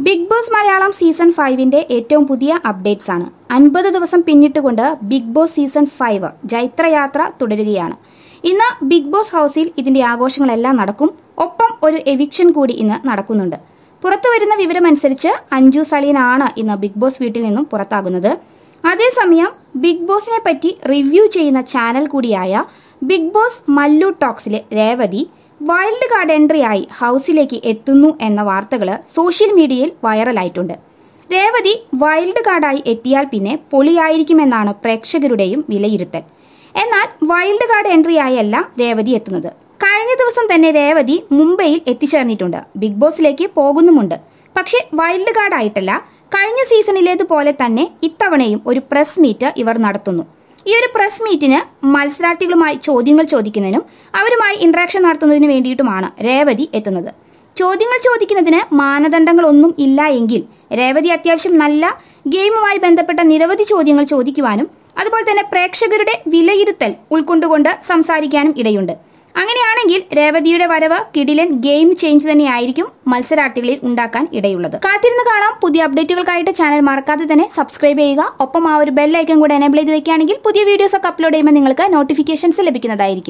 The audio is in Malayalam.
ബിഗ് ബോസ് മലയാളം സീസൺ ഫൈവിന്റെ ഏറ്റവും പുതിയ അപ്ഡേറ്റ്സ് ആണ് അൻപത് ദിവസം പിന്നിട്ടുകൊണ്ട് ബിഗ് ബോസ് സീസൺ ഫൈവ് ജൈത്രയാത്ര തുടരുകയാണ് ഇന്ന് ബിഗ് ബോസ് ഹൗസിൽ ഇതിന്റെ ആഘോഷങ്ങളെല്ലാം നടക്കും ഒപ്പം ഒരു എവിക്ഷൻ കൂടി ഇന്ന് നടക്കുന്നുണ്ട് പുറത്തു വരുന്ന വിവരമനുസരിച്ച് അഞ്ജു സലീനാണ് ഇന്ന് ബിഗ് ബോസ് വീട്ടിൽ നിന്നും പുറത്താകുന്നത് അതേസമയം ബിഗ് ബോസിനെ പറ്റി റിവ്യൂ ചെയ്യുന്ന ചാനൽ കൂടിയായ ബിഗ് ബോസ് മല്ലു ടോക്സിലെ രേവതി വൈൽഡ് കാർഡ് എൻട്രി ആയി ഹൗസിലേക്ക് എത്തുന്നു എന്ന വാർത്തകൾ സോഷ്യൽ മീഡിയയിൽ വൈറലായിട്ടുണ്ട് രേവതി വൈൽഡ് കാർഡായി എത്തിയാൽ പിന്നെ പൊളിയായിരിക്കുമെന്നാണ് പ്രേക്ഷകരുടെയും വിലയിരുത്തൽ എന്നാൽ വൈൽഡ് കാർഡ് എൻട്രി ആയല്ല രേവതി എത്തുന്നത് കഴിഞ്ഞ ദിവസം തന്നെ രേവതി മുംബൈയിൽ എത്തിച്ചേർന്നിട്ടുണ്ട് ബിഗ് ബോസിലേക്ക് പോകുന്നുമുണ്ട് പക്ഷേ വൈൽഡ് കാർഡ് ആയിട്ടല്ല കഴിഞ്ഞ സീസണിലേതുപോലെ തന്നെ ഇത്തവണയും ഒരു പ്രസ് മീറ്റ് ഇവർ നടത്തുന്നു ഈ ഒരു പ്രസ് മീറ്റിന് മത്സരാർത്ഥികളുമായി ചോദ്യങ്ങൾ ചോദിക്കുന്നതിനും അവരുമായി ഇന്ററാക്ഷൻ നടത്തുന്നതിനു വേണ്ടിയിട്ടുമാണ് രേവതി എത്തുന്നത് ചോദ്യങ്ങൾ ചോദിക്കുന്നതിന് മാനദണ്ഡങ്ങളൊന്നും ഇല്ല എങ്കിൽ രേവതി അത്യാവശ്യം നല്ല ഗെയിമുമായി ബന്ധപ്പെട്ട നിരവധി ചോദ്യങ്ങൾ ചോദിക്കുവാനും അതുപോലെ തന്നെ പ്രേക്ഷകരുടെ വിലയിരുത്തൽ ഉൾക്കൊണ്ടുകൊണ്ട് സംസാരിക്കാനും ഇടയുണ്ട് അങ്ങനെയാണെങ്കിൽ രേവതിയുടെ വരവ് കിടിലൻ ഗെയിം ചേഞ്ച് തന്നെയായിരിക്കും മത്സരാർത്ഥികളിൽ ഉണ്ടാക്കാൻ ഇടയുള്ളത് കാത്തിരുന്ന് കാണാം പുതിയ അപ്ഡേറ്റുകൾക്കായിട്ട് ചാനൽ മറക്കാതെ തന്നെ സബ്സ്ക്രൈബ് ചെയ്യുക ഒപ്പം ആ ഒരു ബെല്ലൈക്കൻ കൂടെ എനേബിൾ ചെയ്ത് വെക്കുകയാണെങ്കിൽ പുതിയ വീഡിയോസ് ഒക്കെ അപ്ലോഡ് ചെയ്യുമ്പോൾ നിങ്ങൾക്ക് നോട്ടിഫിക്കേഷൻസ് ലഭിക്കുന്നതായിരിക്കും